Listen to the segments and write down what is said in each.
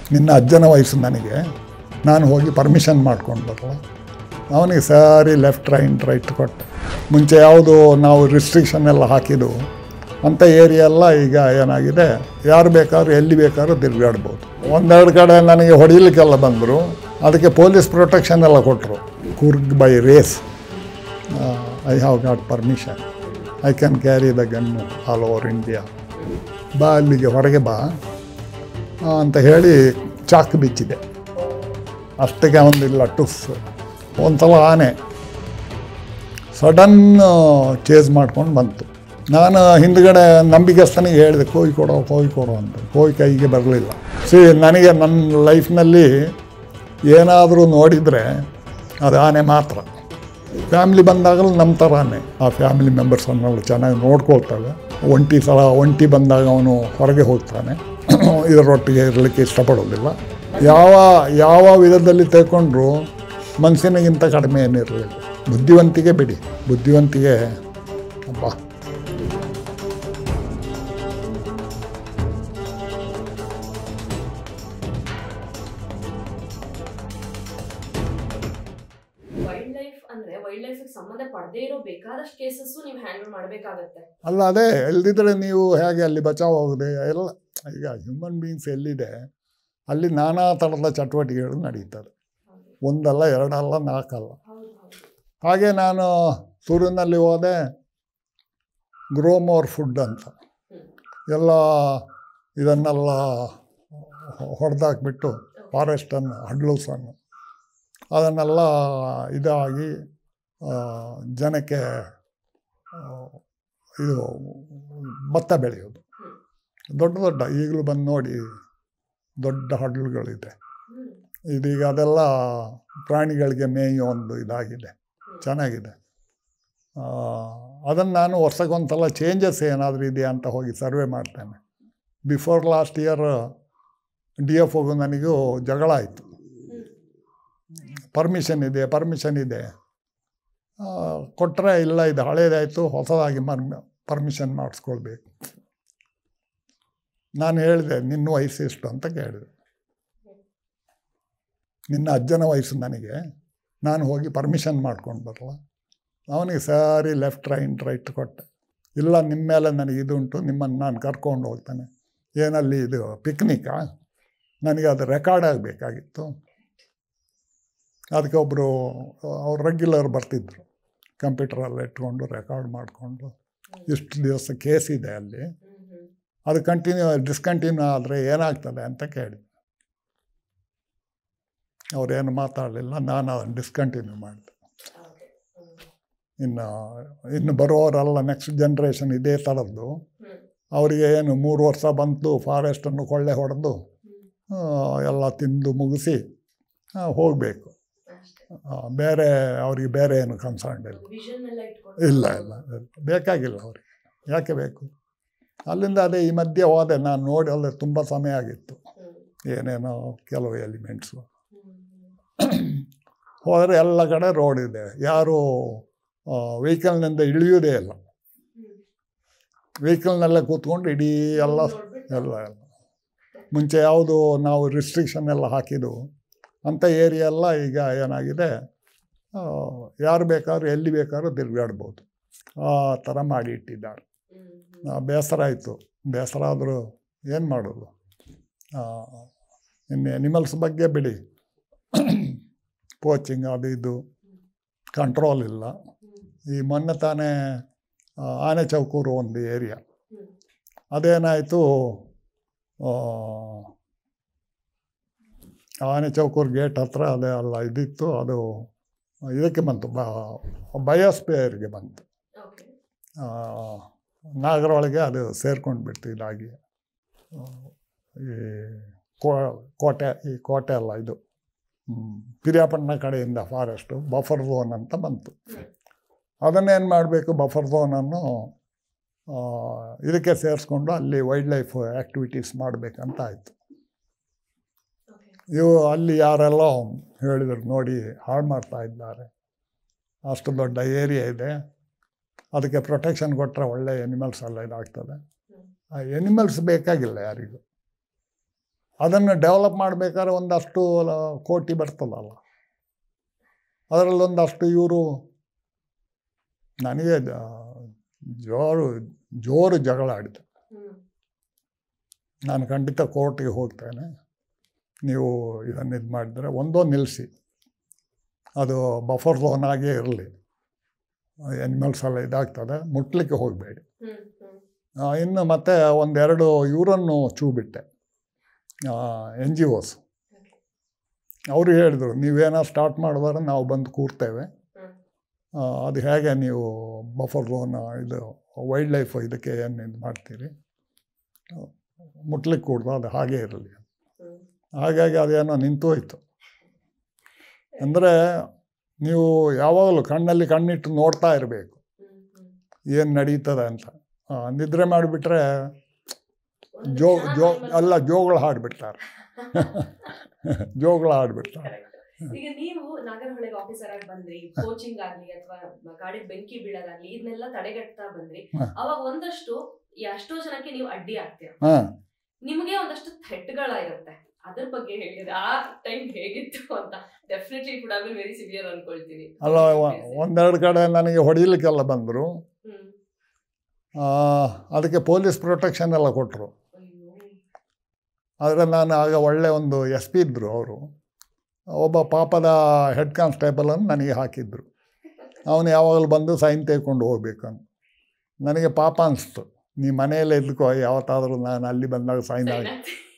ನಿನ್ನ ಅಜ್ಜನ ವಯಸ್ಸು ನನಗೆ ನಾನು ಹೋಗಿ ಪರ್ಮಿಷನ್ ಮಾಡ್ಕೊಂಡು ಬರಲ್ಲ ಅವನಿಗೆ ಸರಿ ಲೆಫ್ಟ್ ರೈಟ್ ರೈಟ್ ಕೊಟ್ಟೆ ಮುಂಚೆ ಯಾವುದು ನಾವು ರಿಸ್ಟ್ರಿಕ್ಷನ್ ಎಲ್ಲ ಹಾಕಿದ್ದು ಅಂಥ ಏರಿಯಾ ಎಲ್ಲ ಈಗ ಏನಾಗಿದೆ ಯಾರು ಬೇಕಾದ್ರೂ ಎಲ್ಲಿ ಬೇಕಾದ್ರೂ ತಿರುಗಾಡ್ಬೋದು ಒಂದೆರಡು ಕಡೆ ನನಗೆ ಹೊಡಿಲಿಕ್ಕೆಲ್ಲ ಬಂದರು ಅದಕ್ಕೆ ಪೊಲೀಸ್ ಪ್ರೊಟೆಕ್ಷನ್ ಎಲ್ಲ ಕೊಟ್ಟರು Coorg by race I have got permission I can carry the gun all over India ಬಾ ಅಲ್ಲಿಗೆ ಹೊರಗೆ ಬಾ ಆ, ಅಂತ ಹೇಳಿ ಚಾಕ್ ಬಿಚ್ಚಿದೆ ಅಷ್ಟಕ್ಕೆ ಒಂದಿಲ್ಲ ಟುಸ್ ಒಂದ್ಸಲ ಆನೆ ಸಡನ್ ಚೇಸ್ ಮಾಡ್ಕೊಂಡು ಬಂತು ನಾನು ಹಿಂದ್ಗಡೆ ನಂಬಿಕೆಸ್ತನಿಗೆ ಹೇಳಿದೆ ಕೋಯಿ ಕೊಡೋ ಕೋಯಿ ಕೊಡೋ ಅಂತ ಕೋಯಿ ಕೈಗೆ ಬರಲಿಲ್ಲ ಸಿ ನನಗೆ ನನ್ನ ಲೈಫ್ನಲ್ಲಿ ಏನಾದರೂ ನೋಡಿದರೆ ಅದು ಆನೆ ಮಾತ್ರ ಫ್ಯಾಮ್ಲಿ ಬಂದಾಗಲೂ ನಮ್ಮ ಥರನೇ ಆ ಫ್ಯಾಮಿಲಿ ಮೆಂಬರ್ಸನ್ನೆಲ್ಲ ಚೆನ್ನಾಗಿ ನೋಡ್ಕೊಳ್ತವೆ ಒಂಟಿ ಸಲ ಒಂಟಿ ಬಂದಾಗ ಅವನು ಹೊರಗೆ ಹೋಗ್ತಾನೆ ಇದರೊಟ್ಟಿಗೆ ಇರಲಿಕ್ಕೆ ಇಷ್ಟಪಡೋದಿಲ್ಲ ಯಾವ ಯಾವ ವಿಧದಲ್ಲಿ ತಗೊಂಡ್ರು ಮನಸ್ಸಿನಗಿಂತ ಕಡಿಮೆ ಏನಿರಲಿಲ್ಲ ಬುದ್ಧಿವಂತಿಗೆ ಬಿಡಿ ಬುದ್ಧಿವಂತಿಗೆ ಅಬ್ಬಾ ವೈಲ್ಡ್ ಲೈಫ್ ಅಂದ್ರೆ ವೈಲ್ಡ್ ಲೈಫ್ ಸಂಬಂಧ ಪಡದೇ ಇರೋ ಬೇಕಾದಷ್ಟು ಕೇಸಸ್ ನೀವು ಹ್ಯಾಂಡಲ್ ಮಾಡಬೇಕಾಗತ್ತೆ ಅಲ್ಲ ಅದೇ ಎಲ್ದಿದ್ರೆ ನೀವು ಹೇಗೆ ಅಲ್ಲಿ ಬಚಾವ್ ಹೋಗಿದೆ ಎಲ್ಲ ಈಗ ಹ್ಯೂಮನ್ ಬೀಯಿಂಗ್ಸ್ ಎಲ್ಲಿದೆ ಅಲ್ಲಿ ನಾನಾ ಥರದ ಚಟುವಟಿಕೆಗಳು ನಡೀತದೆ ಒಂದಲ್ಲ ಎರಡಲ್ಲ ನಾಲ್ಕಲ್ಲ ಹೌದು ಹೌದು ಹಾಗೆ ನಾನು ಸೂರ್ಯನಲ್ಲಿ ಹೋದೆ ಗ್ರೋ ಮೋರ್ ಫುಡ್ ಅಂತ ಎಲ್ಲ ಇದನ್ನೆಲ್ಲ ಹೊಡೆದಾಕ್ಬಿಟ್ಟು ಫಾರೆಸ್ಟನ್ನು ಹಡ್ಲೂಸನ್ನು ಅದನ್ನೆಲ್ಲ ಇದಾಗಿ ಆ, ಜನಕ್ಕೆ ಆ, ಇದು ಭತ್ತ ಬೆಳೆಯೋದು ದೊಡ್ಡ ದೊಡ್ಡ ಈಗಲೂ ಬಂದು ನೋಡಿ ದೊಡ್ಡ ಹಡ್ಲುಗಳಿದೆ ಹ್ಮ್ ಇದೀಗ ಅದೆಲ್ಲ ಪ್ರಾಣಿಗಳಿಗೆ ಮೇಯೋ ಒಂದು ಇದಾಗಿದೆ ಚೆನ್ನಾಗಿದೆ ಅದನ್ನು ನಾನು ವರ್ಷಕ್ಕೊಂದ್ಸಲ ಚೇಂಜಸ್ ಏನಾದರೂ ಇದೆಯಾ ಅಂತ ಹೋಗಿ ಸರ್ವೆ ಮಾಡ್ತೇನೆ before last year D F ಒಗೂ ನನಗೂ ಜಗಳ ಆಯಿತು ಪರ್ಮಿಷನ್ ಇದೆ ಪರ್ಮಿಷನ್ ಇದೆ ಕೊಟ್ಟರೆ ಇಲ್ಲ ಇದು ಹಳೇದಾಯಿತು ಹೊಸದಾಗಿ ಮರ್ ಪರ್ಮಿಷನ್ ಮಾಡಿಸ್ಕೊಳ್ಬೇಕು ನಾನು ಹೇಳಿದೆ ನಿನ್ನ ವಯಸ್ಸು ಎಷ್ಟು ಅಂತ ಕೇಳಿದೆ ನಿನ್ನ ಅಜ್ಜನ ವಯಸ್ಸು ನನಗೆ ನಾನು ಹೋಗಿ ಪರ್ಮಿಷನ್ ಮಾಡ್ಕೊಂಡು ಬರಲ್ಲ ಅವನಿಗೆ ಸರಿ ಲೆಫ್ಟ್ ರೈಟ್ ರೈಟ್ ಕೊಟ್ಟೆ ಇಲ್ಲ ನಿಮ್ಮ ಮೇಲೆ ನನಗೆ ಇದು ಉಂಟು ನಿಮ್ಮನ್ನು ನಾನು ಕರ್ಕೊಂಡು ಹೋಗ್ತಾನೆ ಏನಲ್ಲಿ ಇದು ಪಿಕ್ನಿಕ್ಕಾ ನನಗೆ ಅದು ರೆಕಾರ್ಡ್ ಆಗಬೇಕಾಗಿತ್ತು ಅದಕ್ಕೆ ಒಬ್ಬರು ಅವ್ರು ರೆಗ್ಯುಲರ್ ಬರ್ತಿದ್ರು ಕಂಪ್ಯೂಟರಲ್ಲಿ ಇಟ್ಕೊಂಡು ರೆಕಾರ್ಡ್ ಮಾಡಿಕೊಂಡು ಇಷ್ಟು ದಿವಸ ಕೇಸ್ ಇದೆ ಅಲ್ಲಿ ಹ್ಮ್ ಹ್ಮ್ ಅದು ಕಂಟಿನ್ಯೂ ಡಿಸ್ಕಂಟಿನ್ಯೂ ಆದರೆ ಏನಾಗ್ತದೆ ಅಂತ ಕೇಳಿ ಅವ್ರೇನು ಮಾತಾಡಲಿಲ್ಲ ನಾನು ಅದನ್ನು ಡಿಸ್ಕಂಟಿನ್ಯೂ ಮಾಡಿದೆ ಓಕೆ ಹ್ಮ್ ಇನ್ನು ಇನ್ನು ಬರೋರೆಲ್ಲ ನೆಕ್ಸ್ಟ್ ಜನ್ರೇಷನ್ ಇದೇ ಥರದ್ದು ಹ್ಮ್ ಅವರಿಗೆ ಏನು ಮೂರು ವರ್ಷ ಬಂತು ಫಾರೆಸ್ಟನ್ನು ಕೊಳ್ಳೆ ಹೊಡೆದು ಹ್ಮ್ ಆ, ಎಲ್ಲ ತಿಂದು ಮುಗಿಸಿ ಹೋಗಬೇಕು ಅಷ್ಟೇ ಬೇರೆ ಅವ್ರಿಗೆ ಬೇರೆ ಏನು ಕನ್ಸರ್ನ್ ಇಲ್ಲ ವಿಷನ್ ಎಲ್ಲ ಇಟ್ಕೊಂಡು ಇಲ್ಲ ಇಲ್ಲ ಇಲ್ಲ. ಬೇಕಾಗಿಲ್ಲ ಅವ್ರಿಗೆ ಯಾಕೆ ಬೇಕು ಅಲ್ಲಿಂದ ಅದೇ ಈ ಮಧ್ಯೆ ಹೋದೆ ನಾನು ನೋಡಿ ಅಲ್ಲೇ ತುಂಬ ಸಮಯ ಆಗಿತ್ತು ಹ್ಮ್ ಏನೇನೋ ಕೆಲವು ಎಲಿಮೆಂಟ್ಸು ಹ್ಮ್ ಹೋದರೆ ಎಲ್ಲ ಕಡೆ ರೋಡ್ ಇದೆ ಯಾರು ವೆಹಿಕಲ್ನಿಂದ ಇಳಿಯೋದೇ ಇಲ್ಲ ಹ್ಮ್ ವೆಹಿಕಲ್ನಲ್ಲೇ ಕೂತ್ಕೊಂಡು ಇಡೀ ಎಲ್ಲ ನೋಡ್ಬಿಟ್ಟು ಎಲ್ಲ ಎಲ್ಲ ಮುಂಚೆ ಯಾವುದು ನಾವು ರಿಸ್ಟ್ರಿಕ್ಷನ್ ಎಲ್ಲ ಹಾಕಿದ್ದು ಅಂಥ ಏರಿಯಾ ಎಲ್ಲ ಈಗ ಏನಾಗಿದೆ ಆ, ಯಾರು ಬೇಕಾದ್ರೂ ಎಲ್ಲಿ ಬೇಕಾದ್ರೂ ತಿರುಗಾಡ್ಬೋದು ಆ ಥರ ಮಾಡಿ ಇಟ್ಟಿದ್ದಾರೆ ಹ್ಮ್ ಹ್ಮ್ ಆ, ಬೇಸರ ಆಯಿತು ಬೇಸರ ಆದರೂ ಏನು ಮಾಡೋದು ಆ, ಇನ್ನು ಎನಿಮಲ್ಸ್ ಬಗ್ಗೆ ಬಿಡಿ ಪೋಚಿಂಗ್ ಅದು ಇದು ಕಂಟ್ರೋಲ್ ಇಲ್ಲ ಹ್ಮ್ ಈ ಮೊನ್ನೆ ತಾನೇ ಆ, ಆನೆ ಚೌಕೂರು ಒಂದು ಏರಿಯಾ ಹ್ಮ್ ಅದೇನಾಯಿತು ಆನೆ ಚೌಕೂರು ಗೇಟ್ ಹತ್ರ ಅದೇ ಅಲ್ಲ ಇದಿತ್ತು ಅದು ಇದಕ್ಕೆ ಬಂತು ಬ ಬಯೋಸ್ಪೇರ್ಗೆ ಬಂತು ಓಕೆ ಆ, ನಾಗರೊಳಗೆ ಅದು ಸೇರ್ಕೊಂಡು ಬಿಡ್ತು ಇದಾಗಿ ಆ, ಈ ಕೋ- ಕೋಟೆ ಈ ಕೋಟೆ ಅಲ್ಲ ಇದು ಹ್ಮ್, ಪಿರಿಯಾಪಟ್ಟಣ ಕಡೆಯಿಂದ ಫಾರೆಸ್ಟು ಬಫರ್ ಝೋನ್ ಅಂತ ಬಂತು ಅದನ್ನೇನು ಮಾಡಬೇಕು ಬಫರ್ ಝೋನನ್ನು ಆ, ಇದಕ್ಕೆ ಸೇರಿಸ್ಕೊಂಡು ಅಲ್ಲಿ ವೈಲ್ಡ್ ಲೈಫ್ ಆ್ಯಕ್ಟಿವಿಟೀಸ್ ಮಾಡಬೇಕಂತ ಆಯಿತು ಓಕೆ ಇವು ಅಲ್ಲಿ ಯಾರೆಲ್ಲೋ ಹೇಳಿದರು ನೋಡಿ ಹಾಳು ಮಾಡ್ತಾ ಇದ್ದಾರೆ ಅಷ್ಟು ದೊಡ್ಡ ಏರಿಯಾ ಇದೆ ಅದಕ್ಕೆ ಪ್ರೊಟೆಕ್ಷನ್ ಕೊಟ್ಟರೆ ಒಳ್ಳೆ ಎನಿಮಲ್ಸ್ ಎಲ್ಲ ಇದಾಗ್ತದೆ ಆ ಎನಿಮಲ್ಸ್ ಬೇಕಾಗಿಲ್ಲ ಯಾರಿಗೂ ಅದನ್ನು ಡೆವಲಪ್ ಮಾಡಬೇಕಾದ್ರೆ ಒಂದಷ್ಟು ಲ- ಕೋಟಿ ಬರ್ತದಲ್ಲ ಅದರಲ್ಲಿ ಒಂದಷ್ಟು ಇವರು ನನಗೆ ಜ- ಜೋರು ಜೋರು ಜಗಳ ಆಡಿದೆ ಹ್ಮ್ ನಾನು ಖಂಡಿತ ಕೋರ್ಟಿಗೆ ಹೋಗ್ತೇನೆ ನೀವು ಇದನ್ನು ಇದು ಮಾಡಿದರೆ ಒಂದೋ ನಿಲ್ಲಿಸಿ ಅದು ಬಫರ್ ಝೋನ್ ಆಗೇ ಇರಲಿ ಎನಿಮಲ್ಸ್ ಎಲ್ಲ ಇದಾಗ್ತದೆ ಮುಟ್ಲಿಕ್ಕೆ ಹೋಗಬೇಡಿ ಹ್ಮ್ ಹ್ಮ್ ಇನ್ನು ಮತ್ತೆ ಒಂದೆರಡು ಇವರನ್ನು ಚೂ ಬಿಟ್ಟೆ ಎನ್ ಜಿ ಒಸ್ ಅವರು ಹೇಳಿದರು ನೀವೇನೋ ಸ್ಟಾರ್ಟ್ ಮಾಡಿದ್ರೆ ನಾವು ಬಂದು ಕೂರ್ತೇವೆ ಹ್ಮ್ ಆ, ಅದು ಹೇಗೆ ನೀವು ಬಫರ್ ಝೋನ್ ಇದು ವೈಲ್ಡ್ ಲೈಫ್ ಇದಕ್ಕೆ ಏನು ಇದು ಮಾಡ್ತೀರಿ ಮುಟ್ಲಿಕ್ಕೆ ಕೂಡ್ದು ಅದು ಹಾಗೇ ಇರಲಿ ಹ್ಮ್ ಹಾಗಾಗಿ ಅದೇನೋ ನಿಂತೋಯ್ತು ಅಂದರೆ ನೀವು ಯಾವಾಗಲೂ ಕಣ್ಣಲ್ಲಿ ಕಣ್ಣಿಟ್ಟು ನೋಡ್ತಾ ಇರಬೇಕು ಹ್ಮ್ ಹ್ಮ್ ಏನು ನಡೀತದೆ ಅಂತ ಆ, ನಿದ್ರೆ ಮಾಡಿಬಿಟ್ರೆ ಒಂದು ಜೋ ಕ್ಷಣ ಜೋ time ಅಲ್ಲಿ- ಅಲ್ಲ ಜೋಗಳು ಹಾಡ್ಬಿಡ್ತಾರೆ ಜೋಗಳು ಹಾಡ್ಬಿಡ್ತಾರೆ Correct. ಈಗ ನೀವು ನಾಗರಹೊಳೆಗೆ ಆಫೀಸರ್ ಆಗಿ ಬಂದ್ರಿ ಕೋಚಿಂಗ್ ಆಗ್ಲಿ ಅಥವಾ ಗಾಡಿ ಬೆಂಕಿ ಬೀಳೋದಾಗ್ಲಿ ಇದನ್ನೆಲ್ಲ ತಡೆಗಟ್ತಾ ಬಂದ್ರಿ ಹ. ಅವಾಗ ಒಂದಷ್ಟು ಎಷ್ಟೋ ಜನಕ್ಕೆ ನೀವು ಅಡ್ಡಿ ಆಗ್ತೀರ ಹಾಂ ನಿಮಗೆ ಒಂದಷ್ಟು ಥ್ರೆಟ್ಗಳ ಇರುತ್ತೆ ಅದ್ರ ಬಗ್ಗೆ ಹೇಳಿದ್ರೆ ಆ ಟೈಮ್ ಹೇಗಿತ್ತು ಅಂತ definitely it would have been very severe ಅನ್ಕೊಳ್ತೀನಿ ಅಲ್ಲ ಒ- ಒಂದೆರಡು ಕಡೆ ನನಗೆ ಹೊಡಿಲಿಕ್ಕೆಲ್ಲ ಬಂದರು ಹ್ಮ್ ಅದಕ್ಕೆ ಪೊಲೀಸ್ ಪ್ರೊಟೆಕ್ಷನ್ ಎಲ್ಲ ಕೊಟ್ಟರು ಅಯ್ಯೋ ಆದರೆ ನಾನು ಆಗ ಒಳ್ಳೆ ಒಂದು ಎಸ್ ಪಿ ಇದ್ದರು ಅವರು ಒಬ್ಬ ಪಾಪದ ಹೆಡ್ ಕಾನ್ಸ್ಟೇಬಲನ್ನು ನನಗೆ ಹಾಕಿದ್ರು ಅವನು ಯಾವಾಗಲೂ ಬಂದು ಸೈನ್ ತೆಗೆಕೊಂಡು ಹೋಗ್ಬೇಕಂತ ನನಗೆ ಪಾಪ ಅನಿಸ್ತು ನೀ ಮನೆಯಲ್ಲೇ ಇದ್ಕೋ ಯಾವತ್ತಾದರೂ ನಾನು ಅಲ್ಲಿ ಬಂದಾಗ ಸೈನ್ ಆಗಿ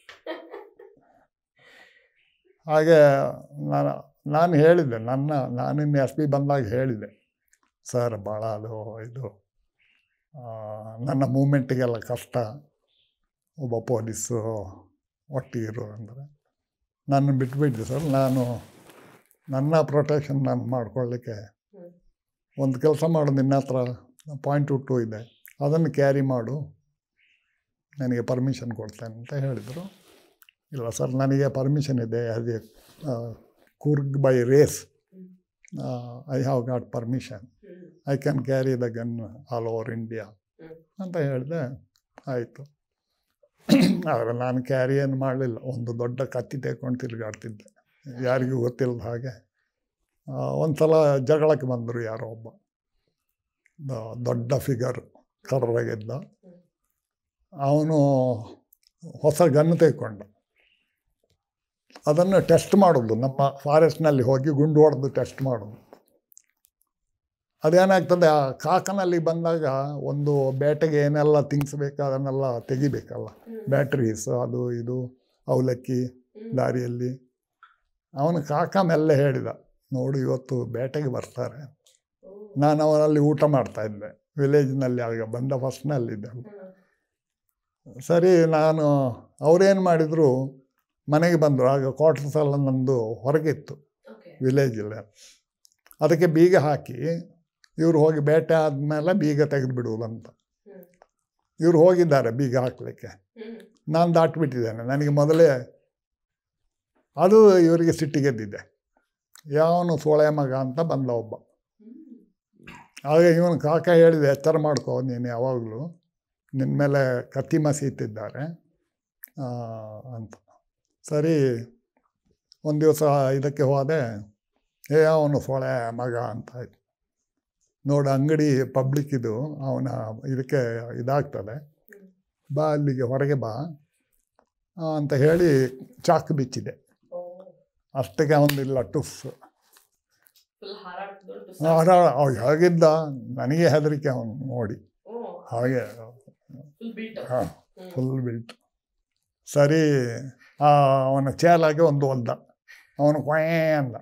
ಹಾಗೆ ನಾನು ನಾನು ಹೇಳಿದ್ದೆ ನನ್ನ ನಾನಿನ್ನು ಎಸ್ ಪಿ ಬಂದಾಗ ಹೇಳಿದೆ ಸರ್ ಭಾಳ ಅದು ಇದು ಆ, ನನ್ನ ಮೂಮೆಂಟಿಗೆಲ್ಲ ಕಷ್ಟ ಒಬ್ಬ ಪೊಲೀಸು ಒಟ್ಟಿಗಿರು ಅಂದರೆ ನಾನು ಬಿಟ್ಬಿಟ್ಟಿದ್ದೆ ಸರ್ ನಾನು ನನ್ನ ಪ್ರೊಟೆಕ್ಷನ್ ನಾನು ಮಾಡ್ಕೊಳ್ಳಿಕ್ಕೆ ಹ್ಮ್. ಒಂದು ಕೆಲಸ ಮಾಡು ನಿನ್ನ ಹತ್ರ ಪಾಯಿಂಟ್ ಟು ಇದೆ ಅದನ್ನು ಕ್ಯಾರಿ ಮಾಡು ನನಗೆ ಪರ್ಮಿಷನ್ ಕೊಡ್ತೇನೆ ಅಂತ ಹೇಳಿದರು ಇಲ್ಲ ಸರ್ ನನಗೆ ಪರ್ಮಿಷನ್ ಇದೆ ಅದೇ Coorg by race I have got permission hmm I can carry the gun all over India hmm. ಅಂತ ಹೇಳಿದೆ ಆಯಿತು ಆದರೆ ನಾನು ಕ್ಯಾರಿ ಏನು ಮಾಡಲಿಲ್ಲ ಒಂದು ದೊಡ್ಡ ಕತ್ತಿ ತೆಕ್ಕೊಂಡು ತಿರುಗಾಡ್ತಿದ್ದೆ ಯಾರಿಗೂ ಗೊತ್ತಿಲ್ಲದ ಹಾಗೆ ಒಂದು ಸಲ ಜಗಳಕ್ಕೆ ಬಂದರು ಯಾರೋ ಒಬ್ಬ ದ- ದೊಡ್ಡ ಫಿಗರ್ ಕರ್ರಗಿದ್ದ ಅವನು ಹೊಸ ಗನ್ ತೆಕ್ಕೊಂಡ ಅದನ್ನು ಟೆಸ್ಟ್ ಮಾಡೋದು ನಮ್ಮ ಫಾರೆಸ್ಟ್ನಲ್ಲಿ ಹೋಗಿ ಗುಂಡು ಹೊಡೆದು ಟೆಸ್ಟ್ ಮಾಡೋದು ಅದೇನಾಗ್ತದೆ ಆ ಕಾಕನಲ್ಲಿ ಬಂದಾಗ ಒಂದು ಬೇಟೆಗೆ ಏನೆಲ್ಲ ಥಿಂಗ್ಸ್ ಬೇಕು ಅದನ್ನೆಲ್ಲ ತೆಗಿಬೇಕಲ್ಲ ಹ್ಮ್. ಬ್ಯಾಟ್ರೀಸ್ ಅದು ಇದು ಅವಲಕ್ಕಿ ಹ್ಮ್. ದಾರಿಯಲ್ಲಿ ಅವನು ಕಾಕ ಮೆಲ್ಲ ಹೇಳಿದ ನೋಡು ಇವತ್ತು ಬೇಟೆಗೆ ಬರ್ತಾರೆ ಓ. ನಾನು ಅವನಲ್ಲಿ ಊಟ ಮಾಡ್ತಾ ಇದ್ದೆ ವಿಲೇಜ್ನಲ್ಲಿ ಆಗ ಬಂದ ಫಸ್ಟ್ನಲ್ಲಿದ್ದೆ ಹ್ಮ್. ಸರಿ ನಾನು ಅವರೇನು ಮಾಡಿದರು ಮನೆಗೆ ಬಂದರು ಆಗ ಕ್ವಾರ್ಟರ್ಸ್ ಎಲ್ಲ ನಂದು ಹೊರಗಿತ್ತು Okay. ವಿಲೇಜಲ್ಲಿ ಅದಕ್ಕೆ ಬೀಗ ಹಾಕಿ ಇವರು ಹೋಗಿ ಬೇಟೆ ಆದಮೇಲೆ ಬೀಗ ತೆಗೆದು ಬಿಡುವುದಂತ ಹ್ಮ್. ಇವರು ಹೋಗಿದ್ದಾರೆ ಬೀಗ ಹಾಕಲಿಕ್ಕೆ ಹ್ಮ್. ನಾನು ದಾಟಿಬಿಟ್ಟಿದ್ದೇನೆ ನನಗೆ ಮೊದಲೇ ಅದು ಇವರಿಗೆ ಸಿಟ್ಟಿಗೆದ್ದಿದ್ದೆ ಯಾವನು ಸೋಳೆ ಮಗ ಅಂತ ಬಂದ ಒಬ್ಬ ಹ್ಮ್. ಆಗ ಇವನು ಕಾಕ ಹೇಳಿದೆ ಎಚ್ಚರ ಮಾಡ್ಕೋ ನೀನು ಯಾವಾಗಲೂ ನಿನ್ನ ಮೇಲೆ ಕತ್ತಿ ಮಸೀತಿದ್ದಾರೆ ಆ, ಅಂತ ಸರಿ ಒಂದು ದಿವಸ ಇದಕ್ಕೆ ಹೋದೆ ಏ ಅವನು ಸೊಳೆ ಮಗ ಅಂತ ಆಯ್ತು ನೋಡು ಅಂಗಡಿ ಪಬ್ಲಿಕ್ ಇದು ಅವನ ಇದಕ್ಕೆ ಇದಾಗ್ತದೆ ಬಾ ಅಲ್ಲಿಗೆ ಹೊರಗೆ ಬಾ ಆ, ಅಂತ ಹೇಳಿ ಚಾಕು ಬಿಚ್ಚಿದೆ ಓ. ಅಷ್ಟಕ್ಕೆ ಅವನಿಲ್ಲ ಟುಫ್ Full ಹಾರಾಡ್ಕೊಂಡು ಅವ್ನು ಹೇಗಿದ್ದ ನನಗೆ ಹೆದರಿಕೆ ಅವನು ನೋಡಿ ಓ ಹಾಗೆ ಫುಲ್ ಬೀಟ್ ಹಾಂ ಫುಲ್ ಬಿಲ್ಟ್ ಸರಿ ಆ, ಅವನ ಚೇಲಾಗಿ ಒಂದು ಒದ್ದ ಅವನು ಕೊಯೇ ಅಂದ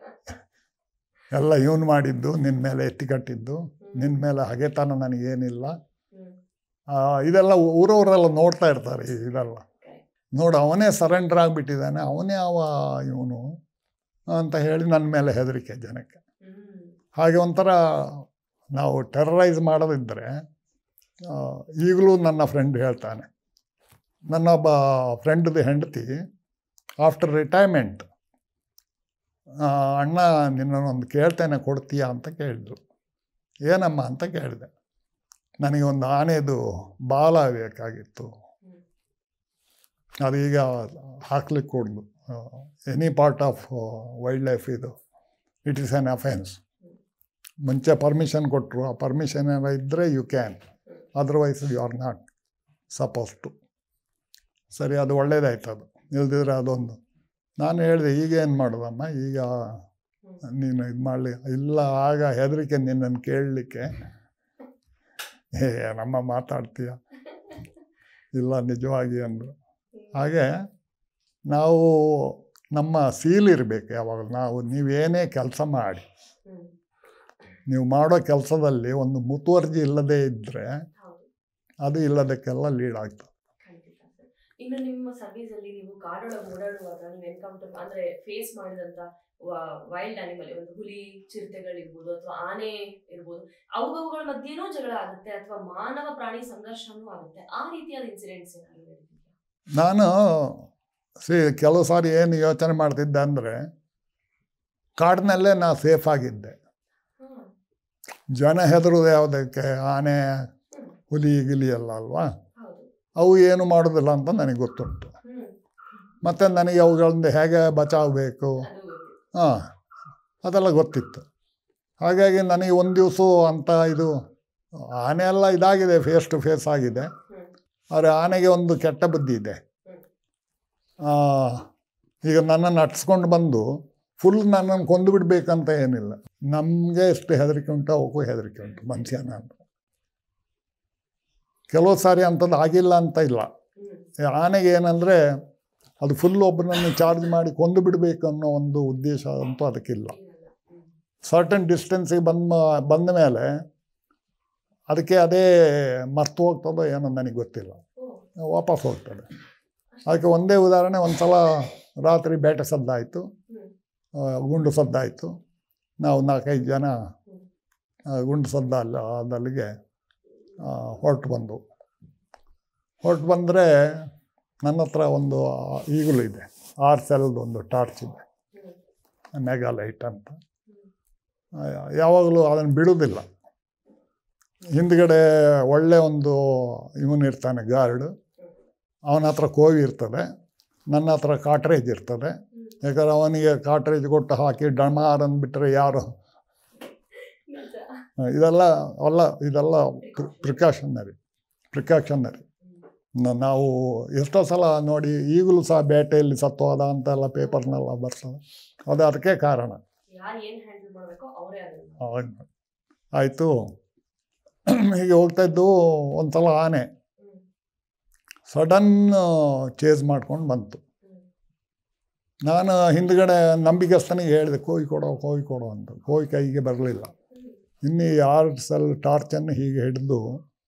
ಎಲ್ಲ ಇವನು ಮಾಡಿದ್ದು ನಿನ್ನ ಮೇಲೆ ಎತ್ತಿ ಕಟ್ಟಿದ್ದು ನಿನ್ನ ಮೇಲೆ ಹಗೆತನ ನನಗೇನಿಲ್ಲ ಆ, ಇದೆಲ್ಲ ಊರವರೆಲ್ಲ ನೋಡ್ತಾ ಇರ್ತಾರೆ ಈ- ಇದೆಲ್ಲ ನೋಡು ಅವನೇ ಸರೆಂಡರ್ ಆಗಿಬಿಟ್ಟಿದ್ದಾನೆ ಅವನೇ ಅವ ಇವನು ಅಂತ ಹೇಳಿ ನನ್ನ ಮೇಲೆ ಹೆದರಿಕೆ ಜನಕ್ಕೆ ಹಾಗೆ ಒಂಥರ ನಾವು ಟೆರರೈಸ್ ಮಾಡೋದಿದ್ದರೆ ಆ, ಈಗಲೂ ನನ್ನ ಫ್ರೆಂಡ್ ಹೇಳ್ತಾನೆ ನನ್ನೊಬ್ಬ ಫ್ರೆಂಡ್ದು ಹೆಂಡತಿ ಆಫ್ಟರ್ ರಿಟೈರ್ಮೆಂಟ್ ಅಣ್ಣ ನಿನ್ನೊಂದು ಕೇಳ್ತೇನೆ ಕೊಡ್ತೀಯಾ ಅಂತ ಕೇಳಿದ್ರು ಏನಮ್ಮ ಅಂತ ಕೇಳಿದೆ ನನಗೆ ಒಂದು ಆನೆದು ಬಾಲ ಬೇಕಾಗಿತ್ತು ಅದೀಗ ಹಾಕ್ಲಿಕ್ಕೆ ಕೊಡ್ದು any part of wild life ಇದು ಇಟ್ ಈಸ್ ಆನ್ ಅಫೆನ್ಸ್ ಮುಂಚೆ ಪರ್ಮಿಷನ್ ಕೊಟ್ಟರು ಆ ಪರ್ಮಿಷನ್ ಏನೋ ಇದ್ದರೆ you can otherwise you are not suppose to ಸರಿ ಅದು ಒಳ್ಳೇದಾಯ್ತು ಅದು ಇಲ್ದಿದ್ರೆ ಅದೊಂದು ನಾನು ಹೇಳಿದೆ ಈಗ ಏನು ಮಾಡೋದಮ್ಮ ಈಗ ನೀನು ಇದು ಮಾಡಲಿ ಇಲ್ಲ ಆಗ ಹೆದರಿಕೆ ನಿನ್ನನ್ನು ಕೇಳಲಿಕ್ಕೆ ಏ ನಮ್ಮ ಮಾತಾಡ್ತೀಯ ಇಲ್ಲ ನಿಜವಾಗಿ ಅಂದರು ಹಾಗೆ ನಾವು ನಮ್ಮ ಸೀಲ್ ಇರಬೇಕು ಯಾವಾಗ ನಾವು ನೀವೇನೇ ಕೆಲಸ ಮಾಡಿ ಹ್ಮ್. ನೀವು ಮಾಡೋ ಕೆಲಸದಲ್ಲಿ ಒಂದು ಮುತುವರ್ಜಿ ಇಲ್ಲದೇ ಇದ್ದರೆ ಹೌದು ಅದು ಇಲ್ಲದಕ್ಕೆಲ್ಲ ಲೀಡ್ ಆಗ್ತದೆ ಖಂಡಿತ ಸರ್ ಇನ್ನು ನಿಮ್ಮ ಸರ್ವಿಸ್ ಅಲ್ಲಿ ನೀವು ಕಾಡೊಳಗೆ ಓಡಾಡುವಾಗ ನೀವು ಎನ್ಕೌಂಟರ್ ಅಂದ್ರೆ ಫೇಸ್ ಮಾಡಿದಂತ ವೈಲ್ಡ್ ಅನಿಮಲ್ ಒಂದು ಹುಲಿ ಚಿರತೆಗಳಿರ್ಬೋದು ಅಥವಾ ಆನೆ ಇರ್ಬೋದು ಅವುಗಳ ಮಧ್ಯೆನೂ ಜಗಳ ಆಗುತ್ತೆ ಅಥವಾ ಮಾನವ ಪ್ರಾಣಿ ಸಂಘರ್ಷನೂ ಆಗುತ್ತೆ ಆ ರೀತಿಯಾದ ಇನ್ಸಿಡೆಂಟ್ಸ್ ಏನಾದ್ರು ನಡೆದಿದೆಯಾ ನಾನು ಸಿ ಕೆಲವು ಸಾರಿ ಏನು ಯೋಚನೆ ಮಾಡ್ತಿದ್ದೆ ಅಂದರೆ ಕಾಡಿನಲ್ಲೇ ನಾ ಸೇಫ್ ಆಗಿದ್ದೆ ಹ್ಮ್. ಜನ ಹೆದರೋದು ಯಾವುದಕ್ಕೆ ಆನೆ ಹುಲಿ ಗಿಲಿ ಎಲ್ಲ ಅಲ್ವಾ ಹೌದು ಅವು ಏನು ಮಾಡೋದಿಲ್ಲ ಅಂತ ನನಗೆ ಗೊತ್ತುಂಟು ಹ್ಮ್ ಮತ್ತು ನನಗೆ ಅವುಗಳಿಂದ ಹೇಗೆ ಬಚಾವಬೇಕು ಅದು ಗೊತ್ತಿತ್ತು ಹಾಂ ಅದೆಲ್ಲ ಗೊತ್ತಿತ್ತು ಹಾಗಾಗಿ ನನಗೆ ಒಂದು ದಿವಸ ಅಂತ ಇದು ಆನೆ ಎಲ್ಲ ಇದಾಗಿದೆ ಫೇಸ್ ಟು ಫೇಸ್ ಆಗಿದೆ ಹ್ಮ್ ಆದರೆ ಆನೆಗೆ ಒಂದು ಕೆಟ್ಟ ಬುದ್ಧಿ ಇದೆ ಆ, ಈಗ ನನ್ನನ್ನು ನಟ್ಸ್ಕೊಂಡು ಬಂದು ಫುಲ್ ನನ್ನನ್ನು ಕೊಂದು ಬಿಡಬೇಕಂತ ಏನಿಲ್ಲ ನಮಗೆ ಎಷ್ಟು ಹೆದರಿಕೆ ಉಂಟು ಅವಕ್ಕೂ ಹೆದರಿಕೆ ಉಂಟು ಮನುಷ್ಯನ ಅಂತ ಕೆಲವು ಸಾರಿ ಅಂಥದ್ದು ಆಗಿಲ್ಲ ಅಂತ ಇಲ್ಲ ಹ್ಮ್ ಆನೆಗೆ ಏನಂದರೆ ಅದು ಫುಲ್ ಒಬ್ಬನನ್ನು ಚಾರ್ಜ್ ಮಾಡಿ ಕೊಂದು ಬಿಡಬೇಕು ಅನ್ನೋ ಒಂದು ಉದ್ದೇಶ ಅಂತೂ ಅದಕ್ಕಿಲ್ಲ ಇರಲ್ಲ. ಹ್ಮ್ ಸರ್ಟನ್ ಡಿಸ್ಟೆನ್ಸಿಗೆ ಬಂದ ಬಂದ ಮೇಲೆ ಅದಕ್ಕೆ ಅದೇ ಮರ್ತು ಹೋಗ್ತದೋ ಏನೋ ನನಗೆ ಗೊತ್ತಿಲ್ಲ ಓ ವಾಪಸ್ ಹೋಗ್ತದೆ ಅದಕ್ಕೆ ಒಂದೇ ಉದಾಹರಣೆ ಒಂದು ಸಲ ರಾತ್ರಿ ಬೇಟೆ ಸದ್ದಾಯಿತು ಹ್ಮ್ ಗುಂಡು ಸದ್ದಾಯಿತು ನಾವು ನಾಲ್ಕೈದು ಜನ ಆ, ಗುಂಡು ಸದ್ದ ಅಲ್ಲ ಅದಲ್ಲಿಗೆ ಹೊರಟು ಬಂದು ಹೊರಟು ಬಂದರೆ ನನ್ನ ಹತ್ರ ಒಂದು ಈಗಲೂ ಇದೆ ಆರ್ ಸೆಲ್ದು ಒಂದು ಟಾರ್ಚ್ ಇದೆ ಹ್ಮ್ ಮೆಗಾ ಲೈಟ್ ಅಂತ ಆ, ಯಾವಾಗಲೂ ಅದನ್ನು ಬಿಡೋದಿಲ್ಲ ಹಿಂದ್ಗಡೆ ಒಳ್ಳೆ ಒಂದು ಇವನು ಇರ್ತಾನೆ ಗಾರ್ಡ್ ಅವನ ಹತ್ರ ಕೋವಿ ಇರ್ತದೆ ನನ್ನ ಹತ್ರ ಕಾಟ್ರೇಜ್ ಇರ್ತದೆ ಯಾಕಂದ್ರೆ ಅವನಿಗೆ ಕಾಟ್ರೇಜ್ ಕೊಟ್ಟು ಹಾಕಿ ಡಮಾರ್ ಅಂದ್ಬಿಟ್ರೆ ಯಾರು ನಿಜ. ಆ, ಇದೆಲ್ಲ ಅಲ್ಲ ಇದೆಲ್ಲ ಪ್ರಿಕಾಷನರಿ ಪ್ರಿಕಾಷನರಿ ನಾವು ಎಷ್ಟೋ ಸಲ ನೋಡಿ ಈಗಲೂ ಸಹ ಬೇಟೆಯಲ್ಲಿ ಸತ್ತೋದ ಅಂತೆಲ್ಲ ಪೇಪರ್ನೆಲ್ಲ ಬರ್ತದೆ ಅದು ಅದಕ್ಕೆ ಕಾರಣ ಯಾರು ಏನ್ ಹ್ಯಾಂಡಲ್ ಮಾಡ್ಬೇಕೋ ಅವರೇ ಅದನ್ನ ಆಯಿತು ಹೀಗೆ ಹೋಗ್ತಾ ಇದ್ದು ಒಂದು ಸಲ ಆನೆ ಹ್ಮ್ ಸಡನ್ ಚೇಸ್ ಮಾಡ್ಕೊಂಡು ಬಂತು ಹ್ಮ್ ನಾನು ಹಿಂದ್ಗಡೆ ನಂಬಿಕೆಸ್ತನಿಗೆ ಹೇಳಿದೆ ಕೋವಿ ಕೊಡೋ ಕೋವಿ ಕೊಡೋ ಅಂತ ಕೋವಿ ಕೈಗೆ ಬರಲಿಲ್ಲ ಹ್ಮ್ ಇನ್ನು ಆರು ಸಲ ಟಾರ್ಚನ್ನು ಹೀಗೆ ಹಿಡಿದು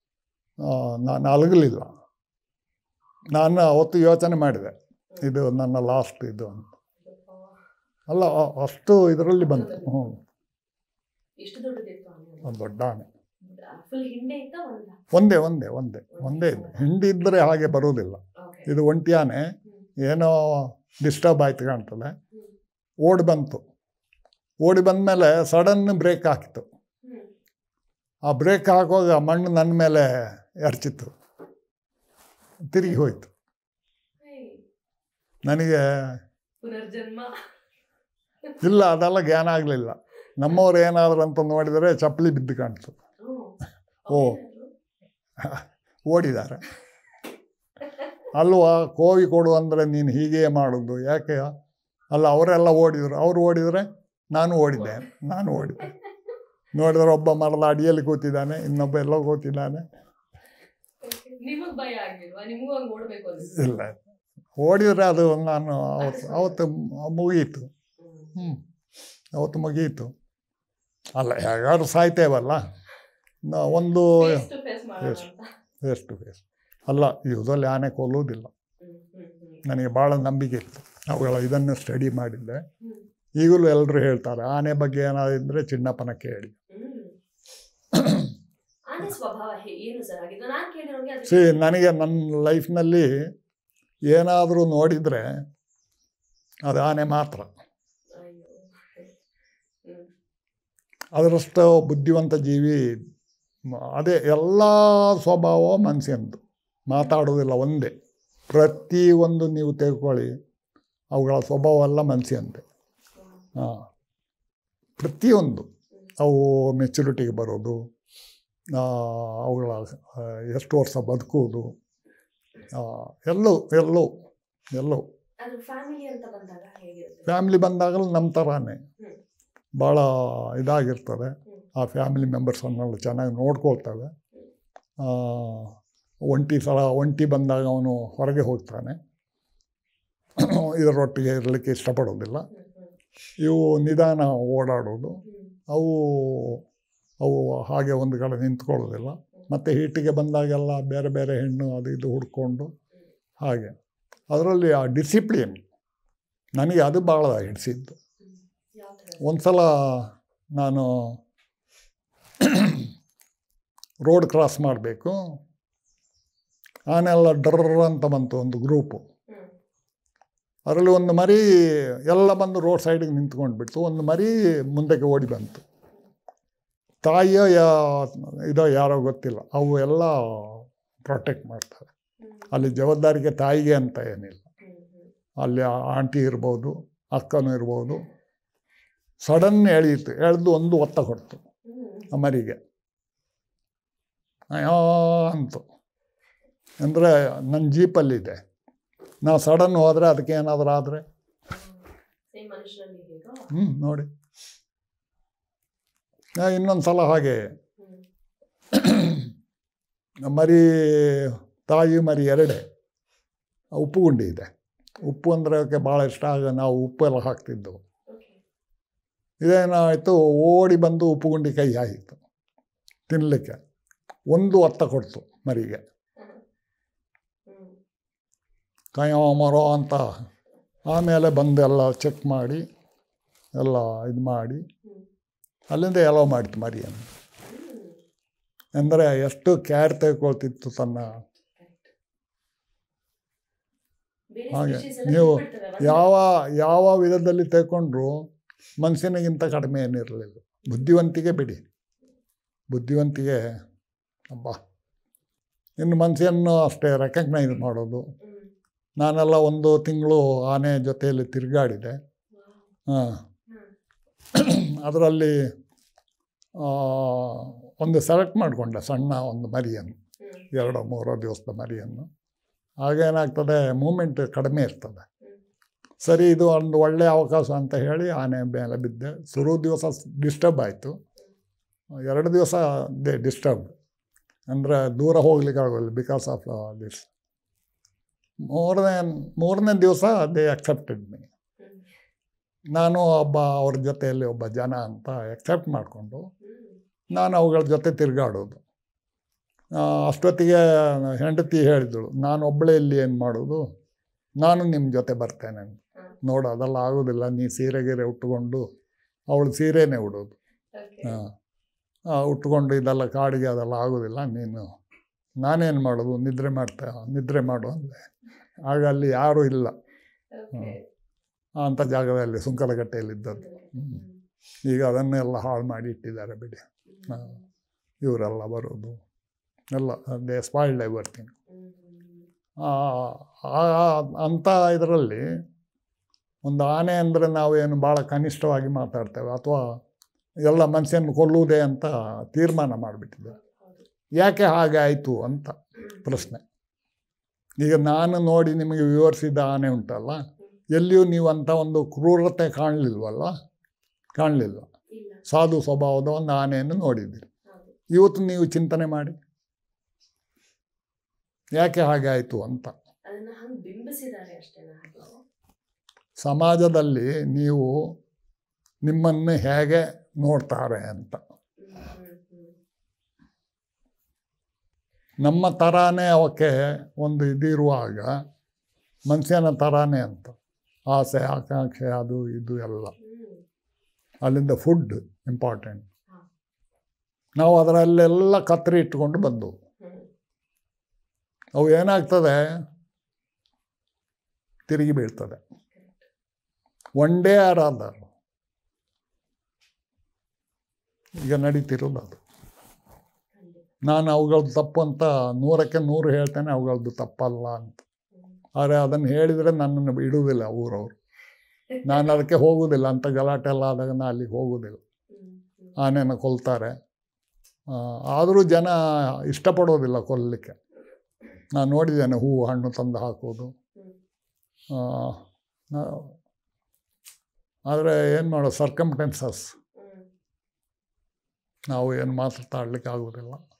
ನಾನು ಅಲಗಲಿಲ್ಲ ನಾನು ಅವತ್ತು ಯೋಚನೆ ಮಾಡಿದೆ ಇದು ನನ್ನ ಲಾಸ್ಟ್ ಇದು ಅಂತ ಅಲ್ಲ ಅ- ಅಷ್ಟು ಇದರಲ್ಲಿ ಬಂತು ಹ್ಞೂ ಎಷ್ಟು ದೊಡ್ಡದಿತ್ತು ಆನೆ ಒಂದು ದೊಡ್ಡ ಆನೆ ಫುಲ್ ಹಿಂಡೆ ಇತ್ತ ಒಂದ ಒಂದೇ ಒಂದೇ ಒಂದೇ ಒಂದೇ ಇದೆ ಹಿಂಡಿ ಇದ್ದರೆ ಹಾಗೆ ಬರುವುದಿಲ್ಲ ಓಕೆ ಇದು ಒಂಟಿ ಆನೆ ಏನೋ ಡಿಸ್ಟರ್ಬ್ ಆಯ್ತು ಕಾಣ್ತದೆ ಹ್ಮ್ ಓಡಿ ಬಂತು ಓಡಿ ಬಂದಮೇಲೆ ಸಡನ್ ಬ್ರೇಕ್ ಹಾಕಿತು ಹ್ಮ್ ಆ ಬ್ರೇಕ್ ಹಾಕುವಾಗ ಮಣ್ಣು ನನ್ನ ಮೇಲೆ ಎರಚಿತ್ತು ತಿರುಗಿ ಹೋಯ್ತು ಹೇ, ನನಗೆ ಪುನರ್ಜನ್ಮ ಇಲ್ಲ ಅದೆಲ್ಲ ಜ್ಞಾನ ಆಗಲಿಲ್ಲ ನಮ್ಮವ್ರು ಏನಾದ್ರು ಅಂತ ನೋಡಿದರೆ ಚಪ್ಪಲಿ ಬಿದ್ದು ಕಾಣಿಸ್ತು ಹ್ಮ್. ಓ. ಅವ್ರೇನಾದ್ರು? ಓಡಿದ್ದಾರೆ ಅಲ್ವಾ ಕೋವಿ ಕೊಡು ಅಂದರೆ ನೀನು ಹೀಗೆ ಮಾಡೋದು ಯಾಕೆ ಅಲ್ಲ ಅವರೆಲ್ಲ ಓಡಿದರು ಅವ್ರು ಓಡಿದರೆ ನಾನು ಓಡಿದ್ದೆ ನಾನು ಓಡಿದ್ದೆ ನೋಡಿದ್ರೆ ಒಬ್ಬ ಮರದ ಅಡಿಯಲ್ಲಿ ಕೂತಿದ್ದಾನೆ ಇನ್ನೊಬ್ಬ ಎಲ್ಲೋ ಕೂತಿದ್ದಾನೆ ನಿಮಗ್ ಭಯ ಆಗಿಲ್ವಾ ನಿಮಗೂ ಹಂಗ್ ಓಡ್ಬೇಕು ಅನ್ಸುತ್ತೆ ಇಲ್ಲ ಓಡಿದರೆ ಅದು ನಾನು ಅವತ್ತು ಅವತ್ತು ಮುಗಿಯಿತು ಹ್ಞೂ ಅವತ್ತು ಮುಗಿಯಿತು ಅಲ್ಲ ಹೇಗಾದ್ರು ಸಾಯ್ತೇವಲ್ಲ ನಾ- ಒಂದು ಫೇಸ್ ಟು ಫೇಸ್ ಮಾಡೋಣ Yes. ಅಂತ ಫೇಸ್ ಟು ಫೇಸ್ ಅಲ್ಲ ಯುದ್ಧದಲ್ಲಿ ಆನೆ ಕೊಲ್ಲುವುದಿಲ್ಲ ಹ್ಮ್ ಹ್ಮ್ ಹ್ಮ್ ನನಗೆ ಭಾಳ ನಂಬಿಕೆ ಇತ್ತು ಅವುಗಳ ಇದನ್ನು ಸ್ಟಡಿ ಮಾಡಿದ್ದೆ ಹ್ಮ್ ಈಗಲೂ ಎಲ್ಲರೂ ಹೇಳ್ತಾರೆ ಆನೆ ಬಗ್ಗೆ ಏನಾದಿದ್ರೆ ಚಿನ್ನಪ್ಪನ ಕೇಳಿ ಹ್ಮ್ ಆನೆ ಸ್ವಭಾವ ಹೇ- ಏನು ಸರ್ ಹಾಗಿದ್ರೆ ನಾನ್ ಕೇಳಿರೋಂಗೆ ಅದಕ್ಕೆ ಸಿ ನನಗೆ ನನ್ನ ಲೈಫ್ನಲ್ಲಿ ಏನಾದರೂ ನೋಡಿದರೆ ಅದು ಆನೆ ಮಾತ್ರ ಅಯ್ಯೋ ಹ್ಮ್ ಅದರಷ್ಟು ಬುದ್ಧಿವಂತ ಜೀವಿ ಮ- ಅದೇ ಎಲ್ಲ ಸ್ವಭಾವ ಮನುಷ್ಯಂದು ಮಾತಾಡೋದಿಲ್ಲ ಒಂದೇ ಪ್ರತಿಯೊಂದು ನೀವು ತೆಗೆದುಕೊಳ್ಳಿ ಅವುಗಳ ಸ್ವಭಾವ ಎಲ್ಲ ಮನಸ್ಸಿಯಂತೆ ಹಾಂ ಪ್ರತಿಯೊಂದು ಅವು ಮೆಚುರಿಟಿಗೆ ಬರೋದು ಆ, ಅವುಗಳ ಆ, ಎಷ್ಟು ವರ್ಷ ಬದುಕುವುದು ಆ, ಎಲ್ಲವೂ ಎಲ್ಲವೂ ಎಲ್ಲವೂ ಅದು ಫ್ಯಾಮಿಲಿ ಅಂತ ಬಂದಾಗ ಹೇಗಿರುತ್ತೆ ಫ್ಯಾಮ್ಲಿ ಬಂದಾಗಲೂ ನಮ್ಮ ಥರನೇ ಹ್ಮ್. ಭಾಳ ಇದಾಗಿರ್ತದೆ ಆ ಫ್ಯಾಮಿಲಿ ಮೆಂಬರ್ಸನ್ನೆಲ್ಲ ಚೆನ್ನಾಗಿ ನೋಡ್ಕೊಳ್ತವೆ ಆ, ಒಂಟಿ ಸಲ ಒಂಟಿ ಬಂದಾಗ ಅವನು ಹೊರಗೆ ಹೋಗ್ತಾನೆ ಇದರೊಟ್ಟಿಗೆ ಇರಲಿಕ್ಕೆ ಇಷ್ಟಪಡೋದಿಲ್ಲ ಹ್ಮ್, ಹ್ಮ್, ಇವು ನಿಧಾನ ಓಡಾಡೋದು ಹ್ಮ್. ಅವು ಅವು ಹಾಗೆ ಒಂದು ಕಡೆ ನಿಂತ್ಕೊಳ್ಳೋದಿಲ್ಲ ಮತ್ತು ಹೀಟಿಗೆ ಬಂದಾಗೆಲ್ಲ ಬೇರೆ ಬೇರೆ ಹೆಣ್ಣು ಅದು ಇದು ಹುಡ್ಕೊಂಡು ಹಾಗೆ ಅದರಲ್ಲಿ ಆ ಡಿಸಿಪ್ಲಿನ್ ನನಗೆ ಅದು ಭಾಳ ಹಿಡಿಸಿದ್ದು ಹ್ಮ್. ಯಾವ ಥರ ಒಂದು ಸಲ ನಾನು ರೋಡ್ ಕ್ರಾಸ್ ಮಾಡಬೇಕು ಆನೆಲ್ಲ ಡರ್ರ ಅಂತ ಬಂತು ಒಂದು ಗ್ರೂಪು ಹ್ಮ್ ಅದರಲ್ಲಿ ಒಂದು ಮರಿ ಎಲ್ಲ ಬಂದು ರೋಡ್ ಸೈಡಿಗೆ ನಿಂತ್ಕೊಂಡ್ಬಿಡ್ತು ಒಂದು ಮರಿ ಮುಂದಕ್ಕೆ ಓಡಿ ಬಂತು ತಾಯಿಯೋ ಯಾ ಇದೋ ಯಾರೋ ಗೊತ್ತಿಲ್ಲ ಅವು ಎಲ್ಲ ಪ್ರೊಟೆಕ್ಟ್ ಮಾಡ್ತವೆ ಹ್ಮ್ ಅಲ್ಲಿ ಜವಾಬ್ದಾರಿಗೆ ತಾಯಿಗೆ ಅಂತ ಏನಿಲ್ಲ ಹ್ಮ್ ಹ್ಮ್ ಅಲ್ಲಿ ಆಂಟಿ ಇರ್ಬೋದು ಅಕ್ಕನೂ ಇರ್ಬೋದು ಸಡನ್ ಎಳೀತು ಎಳೆದು ಒಂದು ಒತ್ತ ಕೊಡ್ತು ಹ್ಮ್ ಆ ಮರಿಗೆ ಅಯ್ಯೋ ಅಂತು ಅಂದರೆ ನನ್ನ ಜೀಪಲ್ಲಿದೆ ನಾವು ಸಡನ್ ಹೋದರೆ ಅದಕ್ಕೆ ಏನಾದರೂ ಆದರೆ ಸೇಮ್ ಮನುಷ್ಯನಲ್ಲಿ ಹೇಗೋ ಹ್ಞೂ ನೋಡಿ ಇನ್ನೊಂದು ಸಲ ಹಾಗೆ ಹ್ಮ್ ಮರಿ ತಾಯಿ ಮರಿ ಎರಡೇ ಉಪ್ಪು ಗುಂಡಿ ಇದೆ ಉಪ್ಪು ಅಂದರೆ ಅವಕ್ಕೆ ಭಾಳ ಇಷ್ಟ ಆಗ ನಾವು ಉಪ್ಪು ಎಲ್ಲ ಹಾಕ್ತಿದ್ದೆವು ಓಕೆ ಇದೇನಾಯಿತು ಓಡಿ ಬಂದು ಉಪ್ಪು ಗುಂಡಿ ಕೈ ಆಯಿತು ತಿನ್ನಲಿಕ್ಕೆ ಒಂದು ಒತ್ತ ಕೊಡ್ತು ಮರಿಗೆ ಹ್ಮ್ ಕೈಯೋ ಮರೋ ಅಂತ ಆಮೇಲೆ ಬಂದು ಎಲ್ಲ ಚೆಕ್ ಮಾಡಿ ಎಲ್ಲ ಇದು ಮಾಡಿ ಹ್ಮ್ ಅಲ್ಲಿಂದ ಎಲ್ಲೋ ಮಾಡಿತು ಮರಿಯನ್ನು ಹ್ಮ್ ಅಂದರೆ ಎಷ್ಟು ಕೇರ್ ತೆಗೆದುಕೊಳ್ತಿತ್ತು ತನ್ನ ಕರೆಕ್ಟ್ ಬೇರೆ ಹಾಗೆ species ಎಲ್ಲ ನೀವು ಬಿಟ್ಬಿಡ್ತವೆ, ಒಂದೇ- ಯಾವ ಯಾವ ವಿಧದಲ್ಲಿ ತೆಗೊಂಡ್ರು ಮನುಷ್ಯನಿಗಿಂತ ಕಡಿಮೆ ಏನಿರಲಿಲ್ಲ ಬುದ್ಧಿವಂತಿಕೆ ಬಿಡಿ ಬುದ್ಧಿವಂತಿಕೆ ಅಬ್ಬಾ ಇನ್ನು ಮನುಷ್ಯನ್ನು ಅಷ್ಟೇ ರೆಕಗ್ನೈಸ್ ಮಾಡೋದು ಹ್ಮ್ ನಾನೆಲ್ಲ ಒಂದು ತಿಂಗಳು ಆನೆ ಜೊತೆಯಲ್ಲಿ ತಿರುಗಾಡಿದೆ Wow. ಹಾಂ ಹ್ಮ್ ಅದರಲ್ಲಿ ಒಂದು ಸೆಲೆಕ್ಟ್ ಮಾಡಿಕೊಂಡೆ ಸಣ್ಣ ಒಂದು ಮರಿಯನ್ನು ಹ್ಮ್ ಎರಡೋ ಮೂರೋ ದಿವಸದ ಮರಿಯನ್ನು ಆಗೇನಾಗ್ತದೆ ಮೂಮೆಂಟ್ ಕಡಿಮೆ ಇರ್ತದೆ ಹ್ಮ್ ಸರಿ ಇದು ಒಂದು ಒಳ್ಳೆಯ ಅವಕಾಶ ಅಂತ ಹೇಳಿ ಆನೆ ಮೇಲೆ ಬಿದ್ದೆ ಶುರು ದಿವಸ ಡಿಸ್ಟರ್ಬ್ ಆಯಿತು ಎರಡು ದಿವಸ ದೇ ಡಿಸ್ಟರ್ಬ್ ಅಂದರೆ ದೂರ ಹೋಗ್ಲಿಕ್ಕೆ ಆಗೋಲ್ಲ ಬಿಕಾಸ್ ಆಫ್ ದಿಸ್ ಮೂರನೇ ಮೂರನೇ ದಿವಸ ದೇ ಅಕ್ಸೆಪ್ಟೆಡ್ ಮೀ ಹ್ಮ್ ನಾನು ಒಬ್ಬ ಅವ್ರ ಜೊತೆಯಲ್ಲಿ ಒಬ್ಬ ಜನ ಅಂತ ಎಕ್ಸೆಪ್ಟ್ ಮಾಡಿಕೊಂಡು ಹ್ಮ್ ನಾನು ಅವುಗಳ ಜೊತೆ ತಿರುಗಾಡೋದು ಆ, ಅಷ್ಟೊತ್ತಿಗೆ ಹೆಂಡತಿ ಹೇಳಿದಳು ನಾನು ಒಬ್ಬಳೇ ಇಲ್ಲಿ ಏನು ಮಾಡೋದು ನಾನು ನಿಮ್ಮ ಜೊತೆ ಬರ್ತೇನೆ ಅಂತ. ಹ್ಮ್. ನೋಡು ಅದೆಲ್ಲ ಆಗೋದಿಲ್ಲ ನೀ ಸೀರೆ ಗೀರೆ ಉಟ್ಕೊಂಡು ಅವಳು ಸೀರೆನೇ ಉಡೋದು ಓಕೆ ಹಾಂ ಉಟ್ಕೊಂಡು ಇದೆಲ್ಲ ಕಾಡಿಗೆ ಅದೆಲ್ಲ ಆಗೋದಿಲ್ಲ ನೀನು ನಾನೇನು ಮಾಡೋದು ನಿದ್ರೆ ಮಾಡ್ತಾ ನಿದ್ರೆ ಮಾಡು ಅಂದೆ ಆಗ ಅಲ್ಲಿ ಯಾರೂ ಇಲ್ಲ ಓಕೆ ಅಂಥ ಜಾಗದಲ್ಲಿ ಸುಂಕಲಗಟ್ಟೆಯಲ್ಲಿದ್ದದ್ದು ಹ್ಮ್ ಈಗ ಅದನ್ನೆಲ್ಲ ಹಾಳು ಮಾಡಿ ಇಟ್ಟಿದ್ದಾರೆ ಬಿಡಿ ಹಾ. ಇವರೆಲ್ಲ ಬರೋದು ಎಲ್ಲ ದೇ ಸ್ಪಾಯ್ಲ್ಡ್ ಎವರ್ತಿಂಗ್ ಹ್ಮ್ ಹ್ಮ್ ಅಂಥ ಇದರಲ್ಲಿ ಒಂದು ಆನೆ ಅಂದರೆ ನಾವೇನು ಭಾಳ ಕನಿಷ್ಠವಾಗಿ ಮಾತಾಡ್ತೇವೆ ಅಥವಾ ಎಲ್ಲ ಮನುಷ್ಯನ ಕೊಲ್ಲುವುದೇ ಅಂತ ತೀರ್ಮಾನ ಮಾಡಿಬಿಟ್ಟಿದ್ದೇವೆ ಹೌದು ಯಾಕೆ ಹಾಗೆ ಆಯಿತು ಅಂತ ಪ್ರಶ್ನೆ ಈಗ ನಾನು ನೋಡಿ ನಿಮಗೆ ವಿವರಿಸಿದ ಆನೆ ಉಂಟಲ್ಲ ಎಲ್ಲಿಯೂ ನೀವು ಅಂಥ ಒಂದು ಕ್ರೂರತೆ ಕಾಣಲಿಲ್ವಲ್ಲ ಕಾಣಲಿಲ್ಲ ಇಲ್ಲ ಸಾಧು ಸ್ವಭಾವದ ಒಂದು ಆನೆಯನ್ನು ನೋಡಿದ್ದೀರಿ ಹೌದು ಇವತ್ತು ನೀವು ಚಿಂತನೆ ಮಾಡಿ ಯಾಕೆ ಹಾಗೆ ಆಯಿತು ಅಂತ ಅದನ್ನ ಹಂಗ್ ಬಿಂಬಿಸಿದ್ದಾರೆ ಅಷ್ಟೇನಾ ಹಾಗೆ ಸಮಾಜದಲ್ಲಿ ನೀವು ನಿಮ್ಮನ್ನು ಹೇಗೆ ನೋಡ್ತಾರೆ ಅಂತ ಹ್ಮ್ ಹ್ಮ್ ಹ್ಮ್ ನಮ್ಮ ಥರಾನೇ ಅವಕ್ಕೆ ಒಂದು ಇದಿರುವಾಗ ಮನುಷ್ಯನ ಥರಾನೇ ಅಂತ ಆಸೆ ಆಕಾಂಕ್ಷೆ ಅದು ಇದು ಎಲ್ಲ ಹ್ಮ್ ಅಲ್ಲಿಂದ ಫುಡ್ ಇಂಪಾರ್ಟೆಂಟ್ ಹಾ. ನಾವು ಅದರಲ್ಲೆಲ್ಲ ಕತ್ತರಿ ಇಟ್ಕೊಂಡು ಬಂದವು ಹ್ಮ್ ಅವು ಏನಾಗ್ತದೆ ತಿರುಗಿ ಬೀಳ್ತದೆ ಒನ್ ಡೇ ಆರ್ ಅದರ್ ಈಗ ನಡೀತಿರೋದು ಅದು ಖಂಡಿತ ನಾನು ಅವುಗಳದ್ದು ತಪ್ಪು ಅಂತ ನೂರಕ್ಕೆ ನೂರು ಹೇಳ್ತೇನೆ ಅವುಗಳದ್ದು ತಪ್ಪಲ್ಲ ಅಂತ ಹ್ಮ್ ಆದರೆ ಅದನ್ನು ಹೇಳಿದರೆ ನನ್ನನ್ನು ಬಿಡುವುದಿಲ್ಲ ಊರವರು ನಾನು ಅದಕ್ಕೆ ಹೋಗುವುದಿಲ್ಲ ಅಂತ ಗಲಾಟೆ ಎಲ್ಲ ಆದಾಗ ನಾನು ಅಲ್ಲಿಗೆ ಹೋಗುವುದಿಲ್ಲ ಹ್ಮ್, ಹ್ಮ್. ಆನೆನ ಕೊಲ್ತಾರೆ ಆದರೂ ಜನ ಇಷ್ಟಪಡೋದಿಲ್ಲ ಕೊಲ್ಲಲಿಕ್ಕೆ ನಾನು ನೋಡಿದ್ದೇನೆ ಹೂವು ಹಣ್ಣು ತಂದು ಹಾಕೋದು ಹ್ಮ್. ಆದರೆ ಏನು ಮಾಡೋ ಸರ್ಕಮ್ಟೆನ್ಸಸ್ ಹ್ಮ್. ನಾವು ಏನು ಮಾತಾಡ್ಲಿಕ್ಕೆ ಆಗೋದಿಲ್ಲ